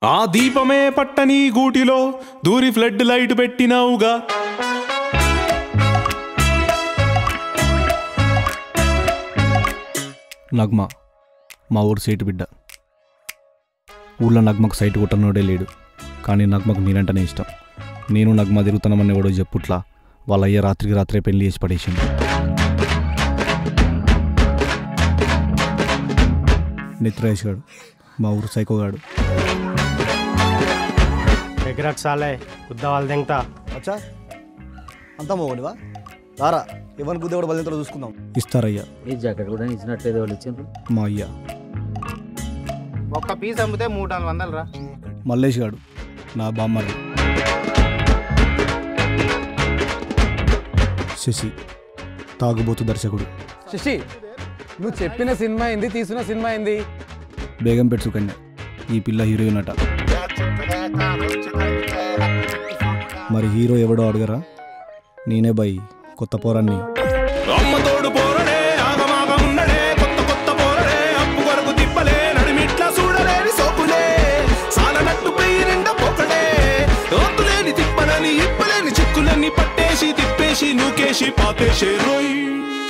ఆ దీపమే పట్టని గూటిలో దూరి ఫ్లడ్ లైట్ పెట్టినావుగా నగ్మ మా ఊరు సైటు బిడ్డ ఊళ్ళో నగ్మకు సైట్ కొట్టనోడే లేడు కానీ నగ్మకు మీరంటేనే ఇష్టం నేను నగ్మ తిరుగుతానమని ఎవడో చెప్పుట్లా వాళ్ళ అయ్య రాత్రికి రాత్రే పెళ్లి చేసి పడేసిండు నిత్రేష్ గాడు మా ఊరు సైకోగాడు ఎగరట్ సాలే గుద్ద వాళ్ళు తింటా అచ్చా అంతా మోగనివా రారా ఎవరిని గుద్ద కూడా బలింతలో చూసుకుందాం ఇస్తారయ్యా ఈ జాకెట్ కూడా ఇచ్చినట్లేదు వాళ్ళు ఇచ్చిండ్రు మా అయ్య ఒక్క పీస్ అమ్మితే మూడు నాలుగు వందలు రా మల్లేష్ గాడు నా బామ్మది శశి తాగుబోతు దర్శకుడు శశి నువ్వు చెప్పిన సినిమా ఏంది తీసిన సినిమా ఏంది బేగం పెట్టు సుకన్య ఈ పిల్ల హీరోయిన్ అట మరి హీరో ఎవడో అడగరా నేనే బై కొత్త పోరాన్ని అమ్మ తోడు పోరడే ఆగమాగమున్నడే కొత్త కొత్త పోరడే అప్పు కొరకు తిప్పలే నడిమిట్లా చూడలేని సోకులే సాలనట్టు పెయ్యి నిండా పొకడే ఓతులేని తిప్పనని ఇప్పలేని చిక్కులన్నీ పట్టేసి తిప్పేసి నూకేసి పాతేసే రోయ్